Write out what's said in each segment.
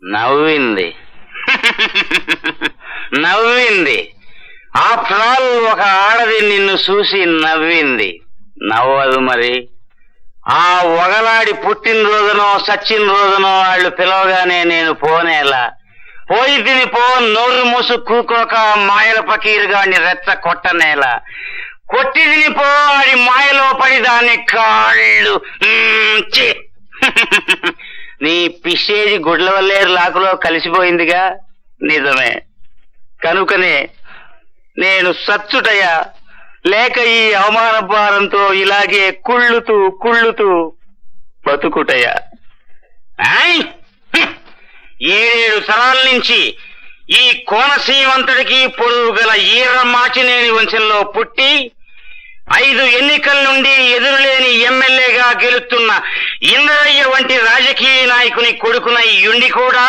నవ్వింది నవ్వింది after all ఒక ఆడది నిన్ను చూసి నవ్వింది నవ్వదు మరి ఆ ఒగలాడి పుట్టినరోజునో సచ్చిన రోజునో వాళ్ళు పిలవగానే నేను పోనేలా పోయి తిని పో నోరు మూసు కూకోక మాయల పకీరుగాడిని రెచ్చ కొట్టనేలా కొట్టి తిని పో ఆడి మాయలో పడి దాన్ని కాళ్ళు మ్మ్, ఛీ. నీ పిషేజి గుడ్ల వల్లేరు లాకులో కలిసిపోయిందిగా నిజమే కనుకనే నేను సచ్చుటయ్యా లేక ఈ అవమాన భారంతో ఇలాగే కుళ్ళుతూ కుళ్ళుతూ బతుకుటయ్యా ఆయ్! హ్మ్! ఏడేడు తరాల నుంచి ఈ కోనసీమంతటికి పొడవు గల ఈర మాచినేని వంశంలో పుట్టి ఐదు ఎన్నికల నుండి ఎదురులేని ఎమ్మెల్యేగా గెలుస్తున్న ఇంద్రయ్య వంటి రాజకీయ నాయకుని కొడుకునై యుండి కూడా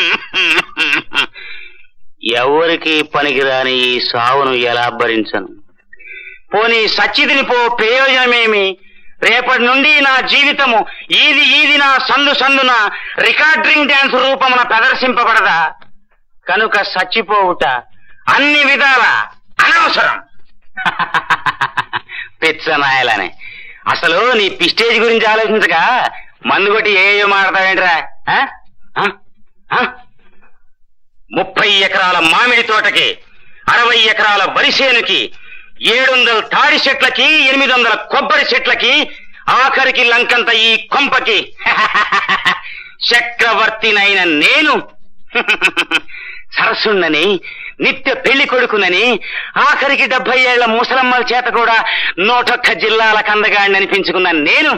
ఎవరికి పనికిరాని ఈ సావును ఎలా భరించను పోనీ సచ్చిదిని పో ప్రయోజనమేమి రేపటి నుండి నా జీవితము ఈది ఈది నా సందు సందున రికార్డింగ్ డాన్స్ రూపమున ప్రదర్శింపబడదా కనుక చచ్చిపోవుట అన్ని విధాల అనవసరం పిచ్చనాయాలని అసలు నీ పిస్టేజ్ గురించి ఆలోచించగా మందు కొట్టి ఏ మాడతావేంట్రా ఆ? ఆ? ఆ? ముప్పై ఎకరాల మామిడి తోటకి అరవై ఎకరాల వరి చేనుకి ఏడు వందల తాడి చెట్లకి ఎనిమిది వందల కొబ్బరి చెట్లకి ఆఖరికి లంకంత ఈ కొంపకి చక్రవర్తినైన నేను సరస్సున్నని నిత్య పెళ్లి కొడుకునని ఆఖరికి డెబ్బై ఏళ్ల ముసలమ్మల చేత కూడా నూటొక్క జిల్లాల కందగాడిని అనిపించుకున్న నేను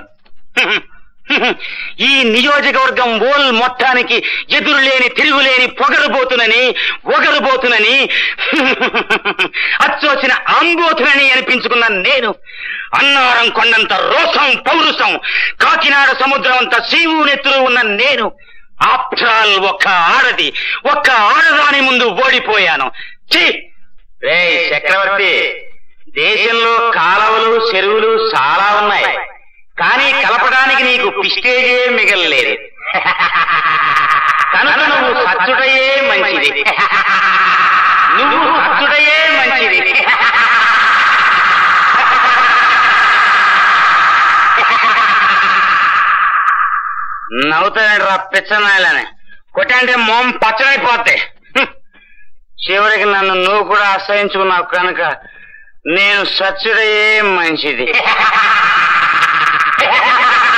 ఈ నియోజకవర్గం ఓల్ మొత్తానికి ఎదురులేని తిరుగులేని పొగరుబోతునని ఒగరుబోతునని అచ్చోసిన అంబోతునని అనిపించుకున్న నేను అన్నారం కొండంత రోసం పౌరుషం కాకినాడ సముద్రం అంత సీవు నెత్తులు ఉన్న నేను ఆఫ్టర్ ఆల్ ఒక్క ఆడది ఒక్క ఆడదాని ముందు ఓడిపోయాను ఛీ! రేయ్ చక్రవర్తి దేశంలో కాలవలు చెరువులు చాలా ఉన్నాయి కానీ కలపడానికి నీకు పిస్టేజే మిగలలేదు కనుక నువ్వు సచ్చుటయే మంచిది నువ్వు సచ్చుటయే మంచిది నవ్వుతాడు రా పిచ్చనాయలని కొట్టంటే మొం పచ్చడైపోతే చివరికి నన్ను నువ్వు కూడా అసహించుకున్నావు కనుక నేను సచ్చుడయే మంచిది